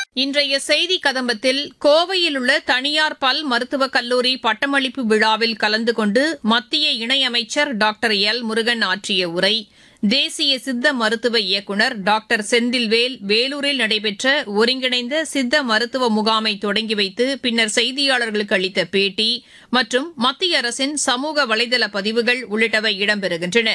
இன்றைய செய்தி கதம்பத்தில் கோவையில் உள்ள தனியார் பல் மருத்துவக் கல்லூரி பட்டமளிப்பு விழாவில் கலந்து கொண்டு மத்திய இணையமைச்சர் டாக்டர் எல் முருகன் ஆற்றிய உரை தேசிய சித்த மருத்துவ இயக்குநர் டாக்டர் செந்தில்வேல் வேலூரில் நடைபெற்ற ஒருங்கிணைந்த சித்த மருத்துவ முகாமை தொடங்கி வைத்து பின்னர் செய்தியாளர்களுக்கு அளித்த பேட்டி மற்றும் மத்திய அரசின் சமூக வலைதள பதிவுகள் உள்ளிட்டவை இடம்பெறுகின்றன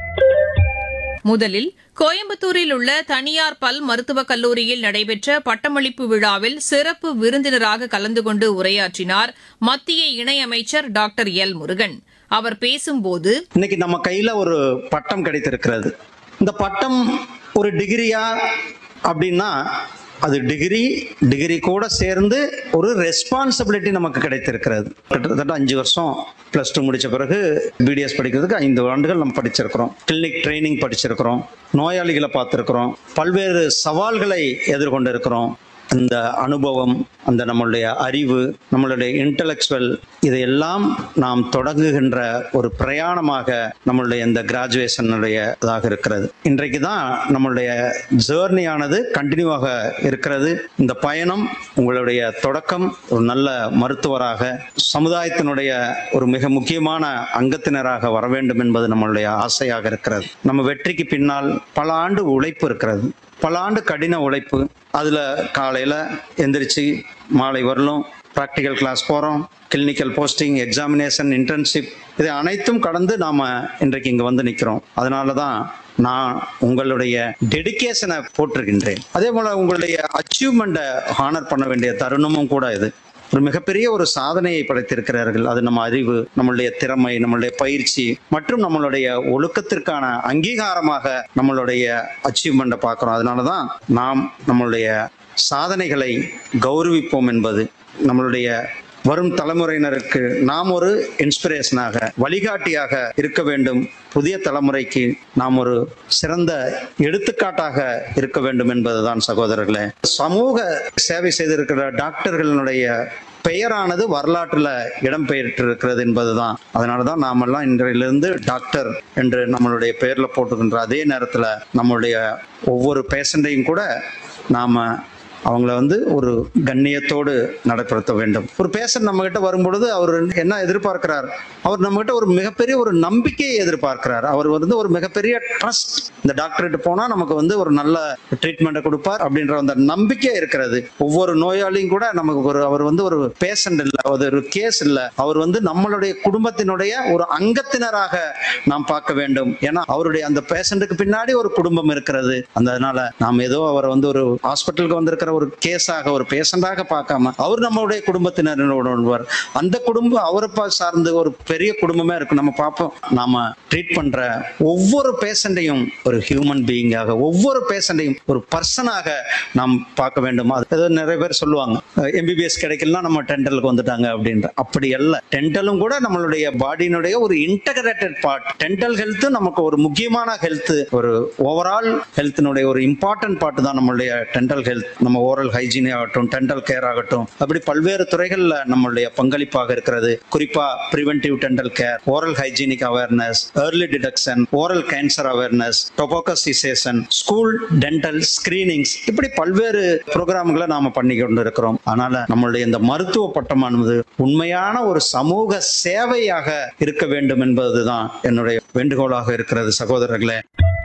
முதலில் கோயம்புத்தூரில் உள்ள தனியார் பல் மருத்துவக் கல்லூரியில் நடைபெற்ற பட்டமளிப்பு விழாவில் சிறப்பு விருந்தினராக கலந்து கொண்டு உரையாற்றினார் மத்திய இணையமைச்சர் டாக்டர் எல் முருகன் அவர் பேசும்போது இன்னைக்கு நம்ம கையில ஒரு பட்டம் கிடைத்திருக்கிறது இந்த பட்டம் ஒரு டிகிரியா அப்படின்னா அது டிகிரி டிகிரி கூட சேர்ந்து ஒரு ரெஸ்பான்சிபிலிட்டி நமக்கு கிடைத்திருக்கிறது கிட்டத்தட்ட அஞ்சு வருஷம் ப்ளஸ் டூ முடிச்ச பிறகு பிடிஎஸ் படிக்கிறதுக்கு ஐந்து ஆண்டுகள் நம்ம படிச்சிருக்கிறோம் கிளினிக் ட்ரைனிங் படிச்சிருக்கிறோம் நோயாளிகளை பார்த்துருக்கிறோம் பல்வேறு சவால்களை எதிர்கொண்டு இருக்கிறோம் அந்த அனுபவம் அந்த நம்மளுடைய அறிவு நம்மளுடைய இன்டலெக்சுவல் இதையெல்லாம் நாம் தொடங்குகின்ற ஒரு பிரயாணமாக நம்மளுடைய இந்த கிராஜுவேஷனுடைய இதாக இருக்கிறது இன்றைக்கு தான் நம்மளுடைய ஜேர்னியானது கண்டினியூவாக இருக்கிறது இந்த பயணம் உங்களுடைய தொடக்கம் ஒரு நல்ல மருத்துவராக சமுதாயத்தினுடைய ஒரு மிக முக்கியமான அங்கத்தினராக வர வேண்டும் என்பது நம்மளுடைய ஆசையாக இருக்கிறது நம்ம வெற்றிக்கு பின்னால் பல ஆண்டு உழைப்பு இருக்கிறது பல ஆண்டு கடின உழைப்பு அதில் காலையில் எந்திரிச்சு மாலை வரலும் ப்ராக்டிக்கல் கிளாஸ் போகிறோம் கிளினிக்கல் போஸ்டிங் எக்ஸாமினேஷன் இன்டர்ன்ஷிப் இதை அனைத்தும் கடந்து நாம் இன்றைக்கு இங்கே வந்து நிற்கிறோம் அதனால தான் நான் உங்களுடைய டெடிகேஷனை போட்டிருக்கின்றேன் அதே போல் உங்களுடைய அச்சீவ்மெண்ட்டை ஹானர் பண்ண வேண்டிய தருணமும் கூட இது ஒரு மிகப்பெரிய ஒரு சாதனையை படைத்திருக்கிறார்கள் அது நம்ம அறிவு நம்மளுடைய திறமை நம்மளுடைய பயிற்சி மற்றும் நம்மளுடைய ஒழுக்கத்திற்கான அங்கீகாரமாக நம்மளுடைய அச்சீவ்மெண்ட்டை பார்க்குறோம் அதனால தான் நாம் நம்மளுடைய சாதனைகளை கௌரவிப்போம் என்பது நம்மளுடைய வரும் தலைமுறையினருக்கு நாம் ஒரு இன்ஸ்பிரேஷனாக வழிகாட்டியாக இருக்க வேண்டும் புதிய தலைமுறைக்கு நாம் ஒரு சிறந்த எடுத்துக்காட்டாக இருக்க வேண்டும் என்பதுதான் சகோதரர்களே சமூக சேவை செய்திருக்கிற டாக்டர்களுடைய பெயரானது வரலாற்றில் இடம்பெற்றிருக்கிறது என்பதுதான் அதனால தான் நாமெல்லாம் இன்றையிலிருந்து டாக்டர் என்று நம்மளுடைய பெயரில் போட்டுக்கின்ற அதே நேரத்தில் நம்மளுடைய ஒவ்வொரு பேஷண்ட்டையும் கூட நாம் அவங்கள வந்து ஒரு கண்ணியத்தோடு நடைபெறுத்த வேண்டும் ஒரு பேஷண்ட் நம்ம கிட்ட வரும்பொழுது அவர் என்ன எதிர்பார்க்கிறார் அவர் நம்ம கிட்ட ஒரு மிகப்பெரிய ஒரு நம்பிக்கையை எதிர்பார்க்கிறார் அவர் வந்து ஒரு மிகப்பெரிய ட்ரஸ்ட் இந்த டாக்டர்கிட்ட போனா நமக்கு வந்து ஒரு நல்ல ட்ரீட்மெண்ட்டை கொடுப்பார் அப்படின்ற அந்த நம்பிக்கை இருக்கிறது ஒவ்வொரு நோயாளியும் கூட நமக்கு ஒரு அவர் வந்து ஒரு பேஷண்ட் இல்லை அது ஒரு கேஸ் இல்லை அவர் வந்து நம்மளுடைய குடும்பத்தினுடைய ஒரு அங்கத்தினராக நாம் பார்க்க வேண்டும் ஏன்னா அவருடைய அந்த பேஷண்ட்டுக்கு பின்னாடி ஒரு குடும்பம் இருக்கிறது அந்த அதனால நாம் ஏதோ அவர் வந்து ஒரு ஹாஸ்பிட்டலுக்கு வந்திருக்கிற ஒரு கேஸாக ஒரு பேஷண்டாக பார்க்காம அவர் நம்மளுடைய குடும்பத்தினரோட ஒருவர் அந்த குடும்பம் அவரை பா- சார்ந்து ஒரு பெரிய குடும்பமே இருக்கு நம்ம பார்ப்போம் நாம ட்ரீட் பண்ற ஒவ்வொரு பேஷண்டையும் ஒரு ஹியூமன் பீயிங்காக ஒவ்வொரு பேஷண்டையும் ஒரு பர்சனாக நாம் பார்க்க வேண்டும் அது ஏதோ நிறைய பேர் சொல்லுவாங்க எம்பிபிஎஸ் கிடைக்கலனா நம்ம டென்டலுக்கு வந்துட்டாங்க அப்படின்ற அப்படி அல்ல டென்டலும் கூட நம்மளுடைய பாடியினுடைய ஒரு இன்டகிரேட்டட் பார்ட் டென்டல் ஹெல்த் நமக்கு ஒரு முக்கியமான ஹெல்த் ஒரு ஓவரால் ஹெல்த்தினுடைய ஒரு இம்பார்ட்டன்ட் பார்ட் தான் நம்மளுடைய டென்டல் ஹெல்த் நம்ம ஓரல் ஹைஜீனே ஆகட்டும் டென்டல் கேர் ஆகட்டும் அப்படி பல்வேறு துறைகள்ல நம்மளுடைய பங்களிப்பாக இருக்கிறது குறிப்பா preventive dental care oral hygienic awareness early detection oral cancer awareness tobacco cessation school dental screenings இப்படி பல்வேறு ப்ரோக்ராம்களை நாம பண்ணி கொண்டு இருக்கிறோம் அதனால நம்மளுடைய இந்த மருத்துவ பட்டமானது உண்மையான ஒரு சமூக சேவையாக இருக்க வேண்டும் என்பதுதான் என்னுடைய வேண்டுகோளாக இருக்கிறது சகோதரர்களே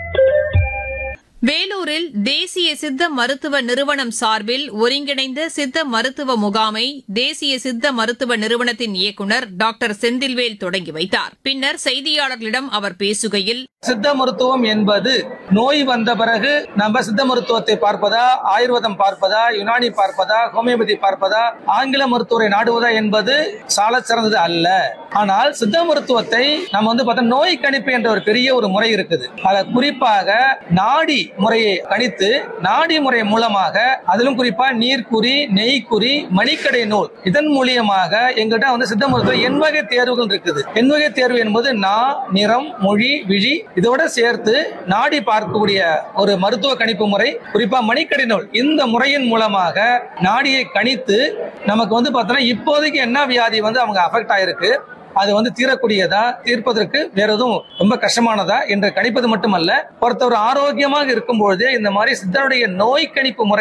வேலூரில் தேசிய சித்த மருத்துவ நிறுவனம் சார்பில் ஒருங்கிணைந்த சித்த மருத்துவ முகாமை தேசிய சித்த மருத்துவ நிறுவனத்தின் இயக்குநர் டாக்டர் செந்தில்வேல் தொடங்கி வைத்தார் பின்னர் செய்தியாளர்களிடம் அவர் பேசுகையில் சித்த மருத்துவம் என்பது நோய் வந்த பிறகு நம்ம சித்த மருத்துவத்தை பார்ப்பதா ஆயுர்வேதம் பார்ப்பதா யுனானி பார்ப்பதா ஹோமியோபதி பார்ப்பதா ஆங்கில மருத்துவரை நாடுவதா என்பது சால சிறந்தது அல்ல ஆனால் சித்த மருத்துவத்தை நம்ம வந்து பார்த்தா நோய் கணிப்பு என்ற ஒரு பெரிய ஒரு முறை இருக்குது அத குறிப்பாக நாடி முறையை கணித்து நாடி முறை மூலமாக அதிலும் குறிப்பா நீர்க்குறி நெய்க்குறி மணிக்கடை நூல் இதன் மூலியமாக எங்கிட்ட வந்து சித்த மருத்துவ எண்வகை தேர்வுகள் இருக்குது எண்வகை தேர்வு என்பது நா நிறம் மொழி விழி இதோட சேர்த்து நாடி பார்க்கக்கூடிய ஒரு மருத்துவ கணிப்பு முறை குறிப்பா மணிக்கடை நூல் இந்த முறையின் மூலமாக நாடியை கணித்து நமக்கு வந்து பார்த்தோன்னா இப்போதைக்கு என்ன வியாதி வந்து அவங்க அஃபெக்ட் ஆயிருக்கு அது வந்து தீரக்கூடியதா தீர்ப்பதற்கு வேற எதுவும் ரொம்ப கஷ்டமானதா என்று கணிப்பது மட்டுமல்ல ஒருத்தர் ஆரோக்கியமாக இருக்கும் பொழுதே இந்த மாதிரி சித்தனுடைய நோய் கணிப்பு முறை